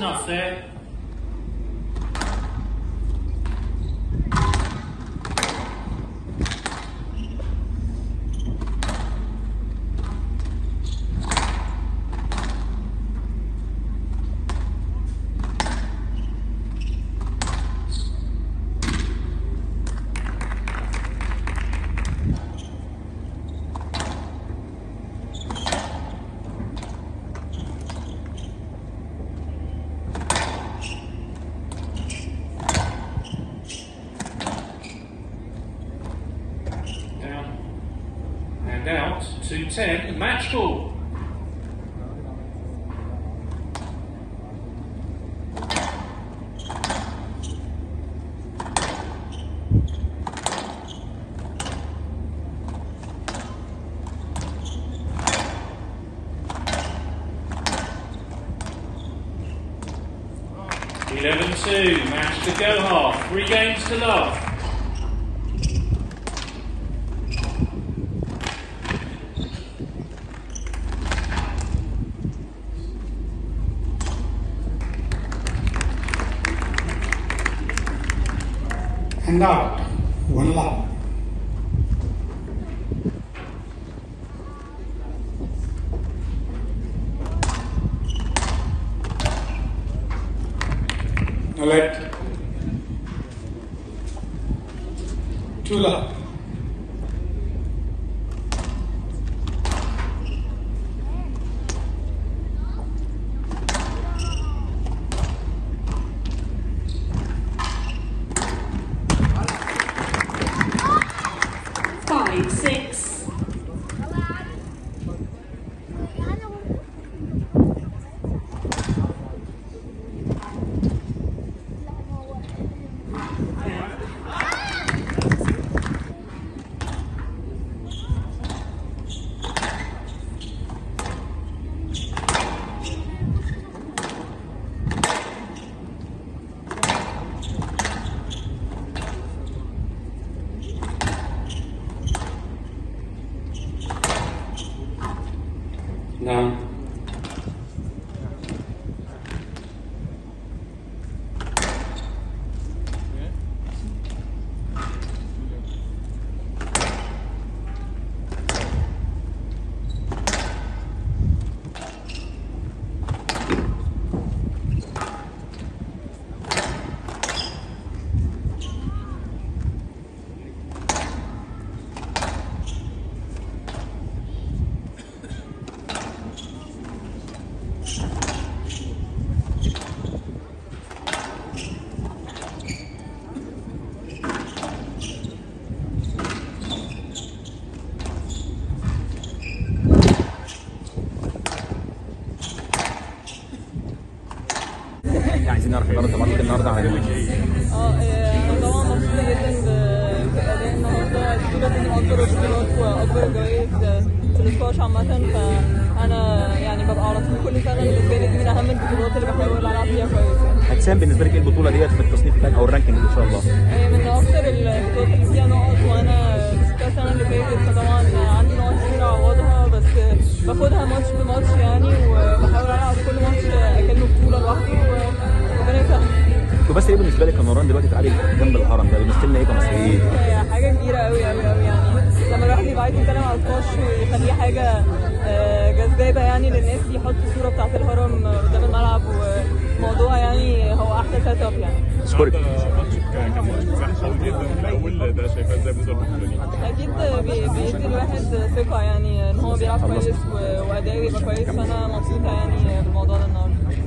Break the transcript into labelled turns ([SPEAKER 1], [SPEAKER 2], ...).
[SPEAKER 1] enough there. Down and out to 10, match ball. Eleven two, match to go half, three games to love.
[SPEAKER 2] and out. One love. Now let two love.
[SPEAKER 3] Five, six.
[SPEAKER 2] Now.
[SPEAKER 4] عايزين نعرف النهارده مرة النهارده على ايه
[SPEAKER 5] اه انا طبعا مبسوطه جدا ب- باداء النهارده البطوله دي من اكبر البطولات واكبر الجوائز في الاسكواش عامه فانا يعني ببقى على طول كل سنه بالنسبه لي دي من اهم البطولات اللي بحاول العب فيها كويس يعني.
[SPEAKER 4] هتساهم بالنسبه لك ايه البطوله ديت في التصنيف بتاعك او الرانكينج ان شاء الله
[SPEAKER 5] هي من اكتر البطولات اللي فيها نقط وانا كسبتها السنه اللي فاتت فطبعا عندي نقط كتير اعوضها بس باخدها ماتش بماتش يعني وبحاول العب كل ماتش اكنه بطوله لوحده وربنا يسهل
[SPEAKER 4] بس ايه بالنسبه لك كنوران دلوقتي تعالي جنب الهرم ده بالنسبه لنا ايه كمصريين
[SPEAKER 5] هي حاجة كبيرة أوي أوي أوي يعني لما الواحد يبقى عايز يتكلم على السكواش ويخليه حاجة آه، جذابة يعني للناس دي يحط الصورة بتاعة الهرم قدام الملعب وموضوع يعني هو أحلى سيت أب يعني
[SPEAKER 4] اشكرك
[SPEAKER 6] ماتش كان ماتش دفاع قوي جدا في الاول ده شايفاه ازاي بالنسبه للبطوله دي؟
[SPEAKER 5] أكيد بي- بيدي الواحد ثقة يعني إن هو بيلعب كويس و- وأداؤه يبقى كويس فأنا مبسوطة يعني بالموضوع ده النهاردة